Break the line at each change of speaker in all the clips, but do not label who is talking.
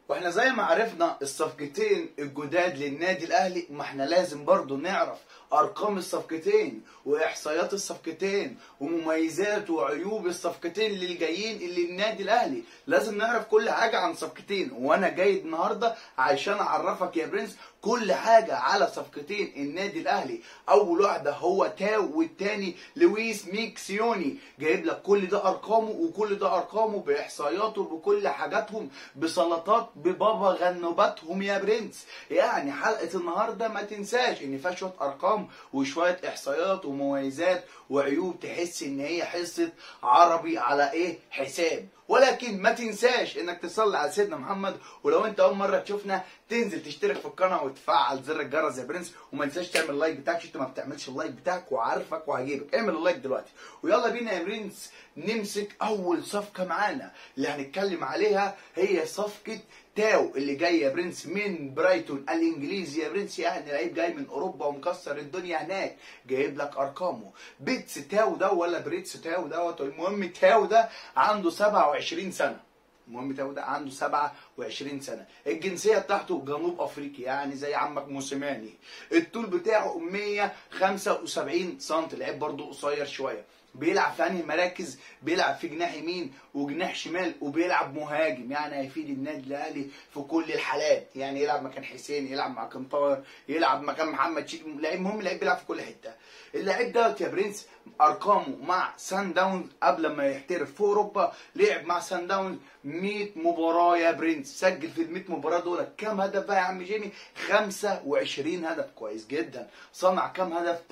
واحنا زي ما عرفنا الصفقتين الجداد للنادي الاهلي ما احنا لازم برضو نعرف ارقام الصفقتين واحصائيات الصفقتين ومميزات وعيوب الصفقتين اللي جايين اللي النادي الاهلي لازم نعرف كل حاجه عن صفقتين وانا جاي النهارده عشان اعرفك يا برنس كل حاجه على صفقتين النادي الاهلي اول واحده هو تاو والتاني لويس ميكسيوني جايب لك كل ده ارقامه وكل ده ارقامه باحصائياته بكل حاجاتهم بسلطات ببابا غنوباتهم يا برنس يعني حلقه النهارده ما تنساش ان فيها شويه ارقام وشويه احصائيات ومميزات وعيوب تحس ان هي حصه عربي على ايه حساب ولكن ما تنساش انك تصلي على سيدنا محمد ولو انت اول مره تشوفنا تنزل تشترك في القناه وتفعل زر الجرس يا برنس وما تنساش تعمل اللايك بتاعك عشان انت ما بتعملش اللايك بتاعك وعارفك وهجيبك اعمل اللايك دلوقتي ويلا بينا يا برنس نمسك اول صفقه معانا اللي هنتكلم عليها هي صفقه تاو اللي جاي يا برنس من برايتون الانجليزي يا برنس يعني لعيب جاي من اوروبا ومكسر الدنيا هناك جايب لك ارقامه بيتس تاو ده ولا بريتس تاو دوت المهم تاو ده عنده 27 سنه المهم تاو ده عنده 27 سنه الجنسيه بتاعته جنوب افريقي يعني زي عمك موسيماني الطول بتاعه 175 سم لعيب برضه قصير شويه بيلعب في انهي مراكز بيلعب في جناح يمين وجناح شمال وبيلعب مهاجم يعني هيفيد النادي الاهلي في كل الحالات يعني يلعب مكان حسين يلعب مع كنطار يلعب مكان محمد شيء لعيب مهم لعيب بيلعب في كل حته اللعيب دوت يا برنس ارقامه مع سان داونز قبل ما يحترف في اوروبا لعب مع سان داونز 100 مباراه يا برنس سجل في ال 100 مباراه دول كام هدف بقى يا عم جيمي 25 هدف كويس جدا صنع كام هدف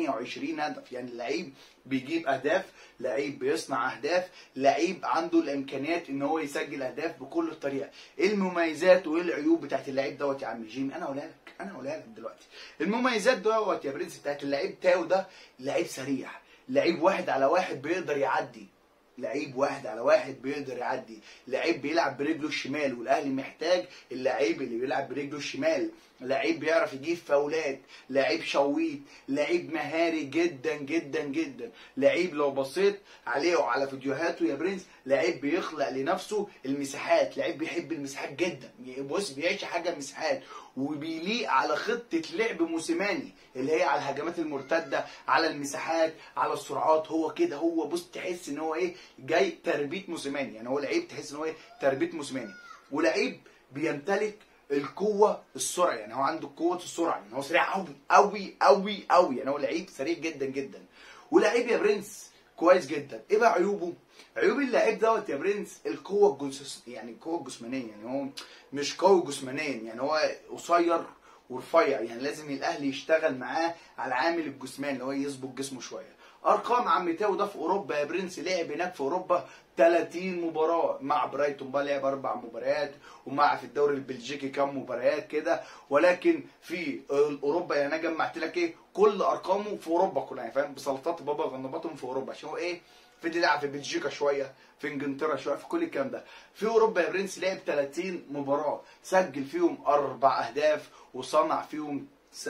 28 هدف يعني اللعيب بيجيب اهداف لعيب بيصنع اهداف لعيب عنده الامكانيات ان هو يسجل اهداف بكل الطريقه ايه المميزات وايه العيوب بتاعت اللعيب دوت يا عم جيمي انا اقولها لك انا اقولها لك دلوقتي المميزات دوت يا برنس بتاعت اللعيب تاو ده لعيب سريع لعيب واحد على واحد بيقدر يعدي لعيب واحد على واحد بيقدر يعدي لعيب بيلعب برجله الشمال والاهلي محتاج اللعيب اللي بيلعب برجله الشمال لعيب بيعرف يجيب فاولات لعيب شويت لعيب مهاري جدا جدا جدا لعيب لو بصيت عليه وعلى فيديوهاته يا برنس لعيب بيخلق لنفسه المساحات لعيب بيحب المساحات جدا بص بيعيش حاجه المساحات وبيليق على خطه لعب موسيماني اللي هي على الهجمات المرتده على المساحات على السرعات هو كده هو بص تحس ان هو ايه جاي تربيه موسيماني يعني هو لعيب تحس ان هو ايه تربيه موسيماني ولعيب بيمتلك القوه السرعه يعني هو عنده قوه السرعه يعني هو سريع قوي قوي قوي قوي يعني هو لعيب سريع جدا جدا ولعيب يا برنس كويس جدا ايه بقى عيوبه عيوب اللعيب دوت يا برنس القوه الجسس يعني القوه الجسمانيه يعني هو مش قوي جسمانيا يعني هو قصير ورفيع يعني لازم الاهلي يشتغل معاه على العامل الجسماني اللي هو يظبط جسمه شويه ارقام عم تاو ده في اوروبا يا برنس لعب هناك في اوروبا 30 مباراه مع برايتون بقى لعب اربع مباريات ومع في الدوري البلجيكي كام مباريات كده ولكن في اوروبا يعني انا جمعت لك ايه كل ارقامه في اوروبا كلها يعني فاهم بسلطات بابا غنباتهم في اوروبا عشان هو ايه فضل يلعب في بلجيكا شويه في انجلترا شويه في كل الكلام ده في اوروبا يا برنس لعب 30 مباراه سجل فيهم اربع اهداف وصنع فيهم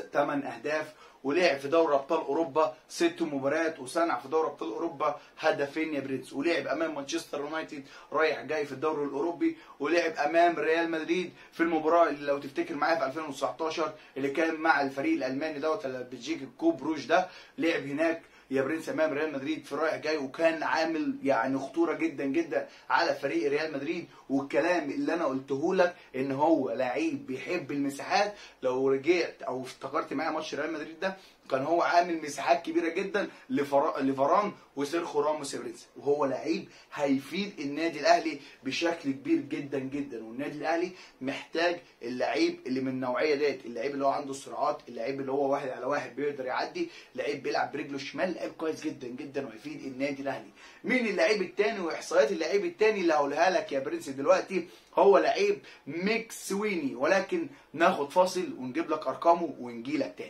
8 اهداف ولعب في دوري ابطال اوروبا ست مباريات وصنع في دوري ابطال اوروبا هدفين يا برنس ولعب امام مانشستر يونايتد رايح جاي في الدوري الاوروبي ولعب امام ريال مدريد في المباراه اللي لو تفتكر معايا في 2019 اللي كان مع الفريق الالماني دوت البلجيكي كوب روج ده لعب هناك يا برنس امام ريال مدريد في رايح جاي وكان عامل يعني خطوره جدا جدا على فريق ريال مدريد والكلام اللي انا قلته لك ان هو لعيب بيحب المساحات لو رجعت او افتكرت معايا ماتش ريال مدريد ده كان هو عامل مساحات كبيره جدا لفران وسيرخو راموس يا برنس وهو لعيب هيفيد النادي الاهلي بشكل كبير جدا جدا والنادي الاهلي محتاج اللعيب اللي من النوعيه ديت اللعيب اللي هو عنده السرعات اللعيب اللي هو واحد على واحد بيقدر يعدي لعيب بيلعب برجله الشمال لعيب كويس جدا جدا وهيفيد النادي الاهلي مين اللعيب التاني واحصائيات اللعيب التاني اللي هقولها لك يا برنس دلوقتي هو لعيب ميكس ويني ولكن ناخد فاصل ونجيب لك ارقامه ونجي لك تاني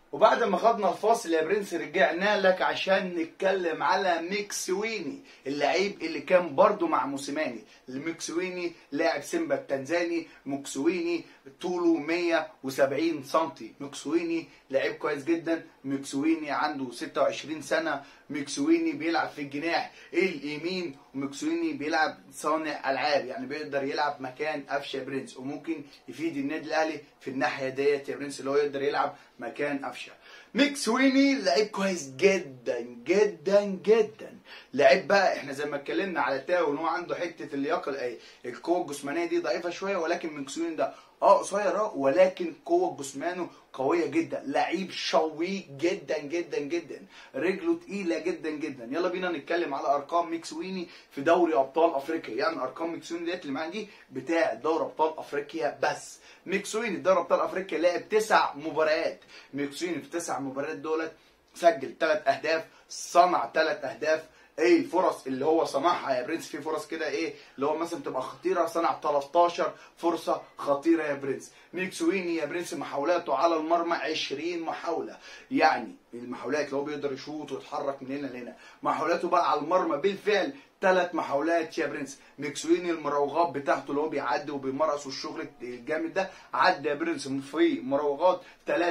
وبعد ما خدنا الفاصل يا برنس رجعنا لك عشان نتكلم على ميكسويني اللعيب اللي كان برضو مع موسيماني الميكسويني لاعب سيمبا التنزاني مكسويني طوله 170 سنتي مكسويني لعيب كويس جدا مكسويني عنده 26 سنة مكسويني بيلعب في الجناح اليمين ومكسويني بيلعب صانع العاب يعني بيقدر يلعب مكان قفشه برنس وممكن يفيد النادي الاهلي في الناحيه ديت يا برنس اللي هو يقدر يلعب مكان قفشه مكسويني لعيب كويس جدا جدا جدا لعيب بقى احنا زي ما اتكلمنا على تاو ان هو عنده حته اللياقه القوه الجسمانيه دي ضعيفه شويه ولكن مكسويني ده اه قصير اه ولكن قوه جسمانه قويه جدا لعيب شويق جدا جدا جدا رجله تقيله جدا جدا يلا بينا نتكلم على ارقام ميكسويني في دوري ابطال افريقيا يعني ارقام ميكسويني ديت اللي معانا دي بتاع دوري ابطال افريقيا بس ميكسويني في دوري ابطال افريقيا لعب تسع مباريات ميكسويني في تسع مباريات دولت سجل ثلاث اهداف صنع ثلاث اهداف ايه الفرص اللي هو صنعها يا برنس في فرص كده ايه اللي هو مثلا تبقى خطيره صنع 13 فرصه خطيره يا برنس ميكسويني يا برنس محاولاته على المرمى 20 محاوله يعني المحاولات اللي هو بيقدر يشوط ويتحرك من هنا لهنا محاولاته بقى على المرمى بالفعل ثلاث محاولات يا برنس ميكسويني المراوغات بتاعته اللي هو بيعدي وبيمرقص والشغل الجامد ده عدى يا برنس في مراوغات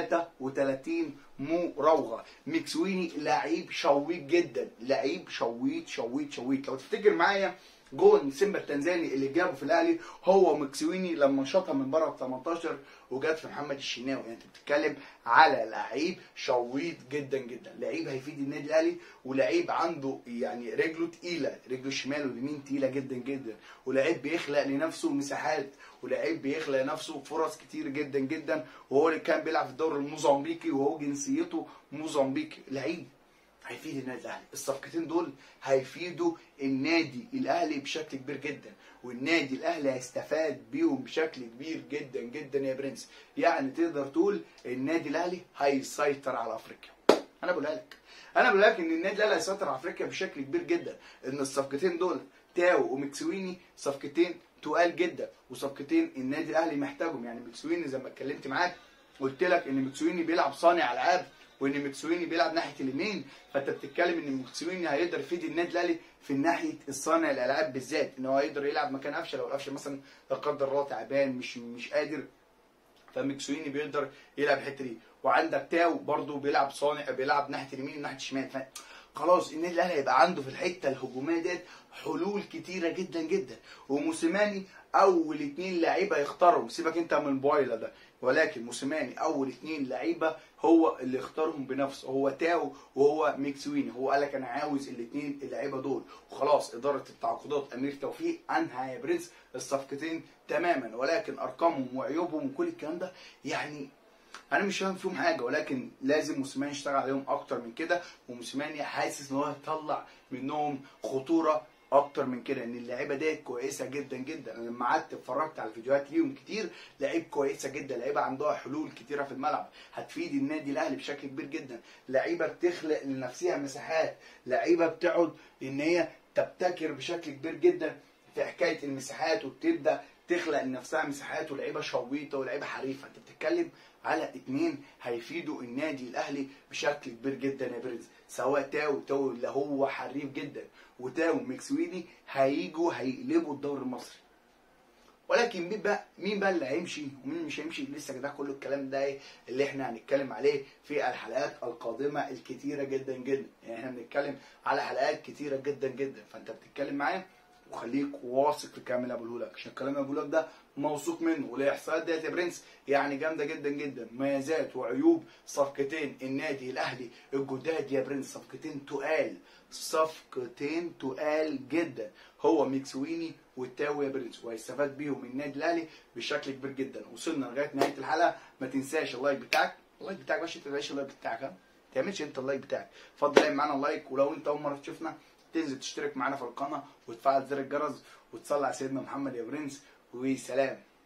33 مراوغه ميكسويني لعيب شويت جدا لعيب شويت شويت شويت لو تفتكر معايا جون سيمبا التنزاني اللي جابه في الاهلي هو مكسويني لما شاطها من بره ال 18 وجت في محمد الشناوي يعني انت بتتكلم على لعيب شويت جدا جدا لعيب هيفيد النادي الاهلي ولعيب عنده يعني رجله تقيله رجله الشمال واليمين تقيله جدا جدا ولعيب بيخلق لنفسه مساحات ولعيب بيخلق لنفسه فرص كتير جدا جدا وهو اللي كان بيلعب في الدوري الموزمبيقي وهو جنسيته موزمبيقي لعيب هيفيد النادي الاهلي الصفقتين دول هيفيدوا النادي الاهلي بشكل كبير جدا والنادي الاهلي هيستفاد بيهم بشكل كبير جدا جدا يا برنس يعني تقدر تقول النادي الاهلي هيسيطر على افريقيا انا بقولها لك انا بقول لك ان النادي الاهلي هيسيطر على افريقيا بشكل كبير جدا ان الصفقتين دول تاو ومكسويني صفقتين تقال جدا وصفقتين النادي الاهلي محتاجهم يعني مكسويني زي ما اتكلمت معاك قلت لك ان مكسويني بيلعب صانع العاب وان مكسويني بيلعب ناحيه اليمين فانت بتتكلم ان مكسويني هيقدر يفيد النادي الاهلي في ناحيه الصانع الالعاب بالذات ان هو هيقدر يلعب مكان قفشه لو قفشه مثلا لا قدر الله تعبان مش مش قادر فمكسويني بيقدر يلعب الحته دي وعندك تاو برضو بيلعب صانع بيلعب ناحيه اليمين وناحيه الشمال خلاص النادي الاهلي هيبقى عنده في الحته الهجوميه ديت حلول كتيره جدا جدا وموسيماني اول اتنين لعيبه يختارهم سيبك انت من بويلا ده ولكن موسيماني اول اتنين لعيبه هو اللي اختارهم بنفسه هو تاو وهو ميكسويني هو قال لك انا عاوز الاثنين اللعيبه دول وخلاص اداره التعاقدات امير توفيق انهى يا برنس الصفقتين تماما ولكن ارقامهم وعيوبهم وكل الكلام ده يعني انا مش فاهم فيهم حاجه ولكن لازم موسيماني يشتغل عليهم اكتر من كده وموسيماني حاسس ان هو هيطلع منهم خطوره اكتر من كده ان اللعيبه ديت كويسه جدا جدا انا لما قعدت اتفرجت على الفيديوهات ليهم كتير لعيب كويسه جدا لعيبه عندها حلول كتيره في الملعب هتفيد النادي الاهلي بشكل كبير جدا لعيبه بتخلق لنفسها مساحات لعيبه بتقعد ان هي تبتكر بشكل كبير جدا في حكايه المساحات وبتبدا تخلق لنفسها مساحات ولعيبه شويطه ولعيبه حريفه انت بتتكلم على اتنين هيفيدوا النادي الاهلي بشكل كبير جدا يا برنس سواء تاو تاو اللي هو حريف جدا وتاو مكسويني هيجوا هيقلبوا الدوري المصري ولكن مين بقى مين بقى اللي هيمشي ومين مش هيمشي لسه ده كله الكلام ده اللي احنا هنتكلم عليه في الحلقات القادمه الكتيره جدا جدا يعني احنا بنتكلم على حلقات كتيره جدا جدا فانت بتتكلم معايا وخليك واثق في الكلام اللي بقوله لك عشان الكلام اللي بقوله لك ده موثوق منه والاحصائيات ديت يا برنس يعني جامده جدا جدا مميزات وعيوب صفقتين النادي الاهلي الجداد يا برنس صفقتين تقال صفقتين تقال جدا هو ميكسويني والتاو يا برنس وهيستفاد بيهم النادي الاهلي بشكل كبير جدا وصلنا لغايه نهايه الحلقه ما تنساش اللايك بتاعك اللايك بتاعك باش انت تعيش اللايك بتاعك ها تعملش انت اللايك بتاعك اتفضل اعمل معانا اللايك ولو انت اول مره تشوفنا تنزل تشترك معانا في القناه وتفعل زر الجرس وتصلي على سيدنا محمد يا برنس وسلام